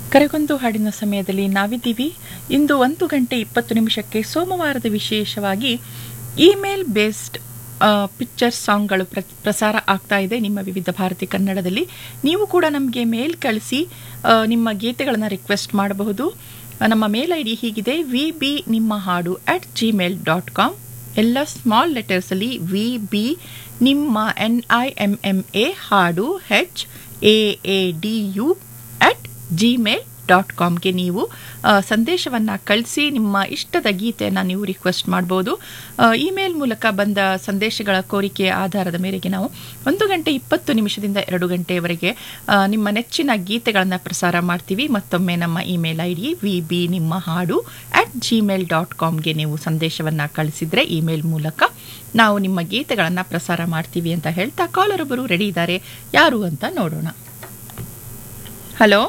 ಕರೆಗೊಂದು ಹಾಡಿನ ಸಮಯದಲ್ಲಿ ನಾವಿದ್ದೀವಿ ಇಂದು ಒಂದು ಗಂಟೆ ಇಪ್ಪತ್ತು ನಿಮಿಷಕ್ಕೆ ಸೋಮವಾರದ ವಿಶೇಷವಾಗಿ ಇಮೇಲ್ ಬೇಸ್ಡ್ ಪಿಕ್ಚರ್ ಸಾಂಗ್ಗಳು ಪ್ರ ಪ್ರಸಾರ ಆಗ್ತಾ ಇದೆ ನಿಮ್ಮ ವಿವಿಧ ಭಾರತಿ ಕನ್ನಡದಲ್ಲಿ ನೀವು ಕೂಡ ನಮಗೆ ಮೇಲ್ ಕಳಿಸಿ ಆ, ನಿಮ್ಮ ಗೀತೆಗಳನ್ನು ರಿಕ್ವೆಸ್ಟ್ ಮಾಡಬಹುದು ಆ, ನಮ್ಮ ಮೇಲ್ ಐ ಡಿ ಹೀಗಿದೆ ವಿ ಬಿ ನಿಮ್ಮ ಹಾಡು ಅಟ್ ಜಿಮೇಲ್ ಡಾಟ್ ಕಾಮ್ ಎಲ್ಲ ಸ್ಮಾಲ್ ಲೆಟರ್ಸಲ್ಲಿ ವಿ ಬಿ ನಿಮ್ಮ N I M M A ಹಾಡು H A A D U at Gmail dot ಕಾಮ್ಗೆ ನೀವು ಸಂದೇಶವನ್ನು ಕಳಿಸಿ ನಿಮ್ಮ ಇಷ್ಟದ ಗೀತೆಯನ್ನು ನೀವು ರಿಕ್ವೆಸ್ಟ್ ಮಾಡ್ಬೋದು ಇಮೇಲ್ ಮೂಲಕ ಬಂದ ಸಂದೇಶಗಳ ಕೋರಿಕೆಯ ಆಧಾರದ ಮೇರೆಗೆ ನಾವು ಒಂದು ಗಂಟೆ ಇಪ್ಪತ್ತು ನಿಮಿಷದಿಂದ ಎರಡು ಗಂಟೆಯವರೆಗೆ ಆ, ನಿಮ್ಮ ನೆಚ್ಚಿನ ಗೀತೆಗಳನ್ನು ಪ್ರಸಾರ ಮಾಡ್ತೀವಿ ಮತ್ತೊಮ್ಮೆ ನಮ್ಮ email I D V B ನಿಮ್ಮ ಹಾಡು ಅಟ್ ಜಿಮೇಲ್ ಡಾಟ್ ಕಾಮ್ಗೆ ನೀವು ಸಂದೇಶವನ್ನು ಕಳಿಸಿದರೆ ಇಮೇಲ್ ಮೂಲಕ ನಾವು ನಿಮ್ಮ ಗೀತೆಗಳನ್ನು ಪ್ರಸಾರ ಮಾಡ್ತೀವಿ ಅಂತ ಹೇಳ್ತಾ ಕಾಲರ್ ಒಬ್ಬರು ರೆಡಿ ಇದ್ದಾರೆ ಯಾರು ಅಂತ ನೋಡೋಣ ಹಲೋ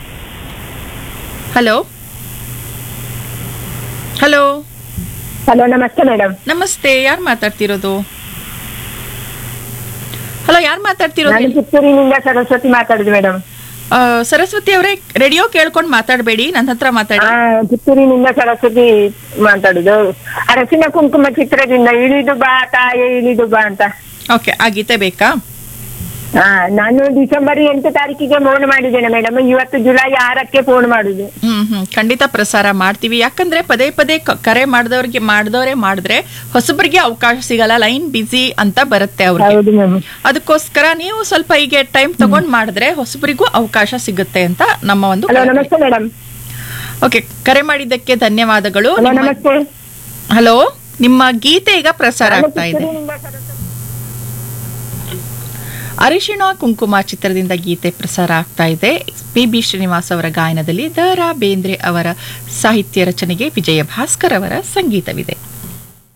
ಹಲೋ ಹಲೋ ಹಲೋ ನಮಸ್ತೆ ಮೇಡಮ್ ನಮಸ್ತೆ ಯಾರು ಮಾತಾಡ್ತಿರೋದು ಹಲೋ ಯಾರು ಮಾತಾಡ್ತಿರೋದು ನಾನು ಪುತ್ತೂರಿನಿಂದ ಸರಸ್ವತಿ ಮಾತಾಡುದು ಮೇಡಮ್ ಆ, ಸರಸ್ವತಿ ಅವರೇ ರೇಡಿಯೋ ಕೇಳ್ಕೊಂಡು ಮಾತಾಡಬೇಡಿ ನನ್ನ ಹತ್ರ ಮಾತಾಡಿ ಆ ಪುತ್ತೂರಿನಿಂದ ಸರಸ್ವತಿ ಮಾತಾಡುದು ಅರಸಿನ ಕುಂಕುಮ ಚಿತ್ರದಿಂದ ಇಳಿದು ಬಾ ತಾಯೇ ಇಳಿದು ಬಾ ಅಂತ ಓಕೆ ಆ ಗೀತೆ ಬೇಕಾ ಆ ನಾನು ಡಿಸೆಂಬರ್ ಎಂಟು ತಾರೀಕಿಗೆ ಫೋನ್ ಮಾಡಿದ್ದೇನೆ ಮೇಡಮ್ ಇವತ್ತು ಜುಲೈ ಆರಕ್ಕೆ ಫೋನ್ ಮಾಡುದು ಹ್ಮ್ ಹ್ಮ್ ಖಂಡಿತ ಪ್ರಸಾರ ಮಾಡ್ತೀವಿ ಯಾಕಂದ್ರೆ ಪದೇ ಪದೇ ಕ- ಕರೆ ಮಾಡಿದವ್ರಿಗೆ ಮಾಡಿದವರೇ ಮಾಡಿದ್ರೆ ಹೊಸಬರಿಗೆ ಅವಕಾಶ ಸಿಗಲ್ಲ ಲೈನ್ ಬಿಸಿ ಅಂತ ಬರುತ್ತೆ ಅವ್ರಿಗೆ ಹೌದು ಮ್ಯಾಮ್ ಅದಕ್ಕೋಸ್ಕರ ನೀವು ಸ್ವಲ್ಪ ಹೀಗೆ ಟೈಮ್ ತಗೊಂಡ್ ಮಾಡಿದ್ರೆ ಹೊಸಬರಿಗೂ ಅವಕಾಶ ಸಿಗುತ್ತೆ ಅಂತ ನಮ್ಮ ಒಂದು ಹಲೋ ನಮಸ್ತೆ ಮೇಡಮ್ ಓಕೆ ಕರೆ ಮಾಡಿದ್ದಕ್ಕೆ ಧನ್ಯವಾದಗಳು ಹಲೋ ನಿಮ್ಮ- ನಮಸ್ತೆ ಹಲೋ ನಿಮ್ಮ ಗೀತೆ ಈಗ ಪ್ರಸಾರ ನಾನು ಆಗ್ತಾ ಇದೆ ಪುತ್ತೂರಿನಿಂದ ಸರಸ್ವತಿ ಅರಿಶಿಣ ಕುಂಕುಮ ಚಿತ್ರದಿಂದ ಗೀತೆ ಪ್ರಸಾರ ಆಗ್ತಾ ಇದೆ ಪಿ ಬಿ ಶ್ರೀನಿವಾಸ್ ಅವರ ಗಾಯನದಲ್ಲಿ ದ ರಾ ಬೇಂದ್ರೆ ಅವರ ಸಾಹಿತ್ಯ ರಚನೆಗೆ ವಿಜಯ ಭಾಸ್ಕರ್ ಅವರ ಸಂಗೀತವಿದೆ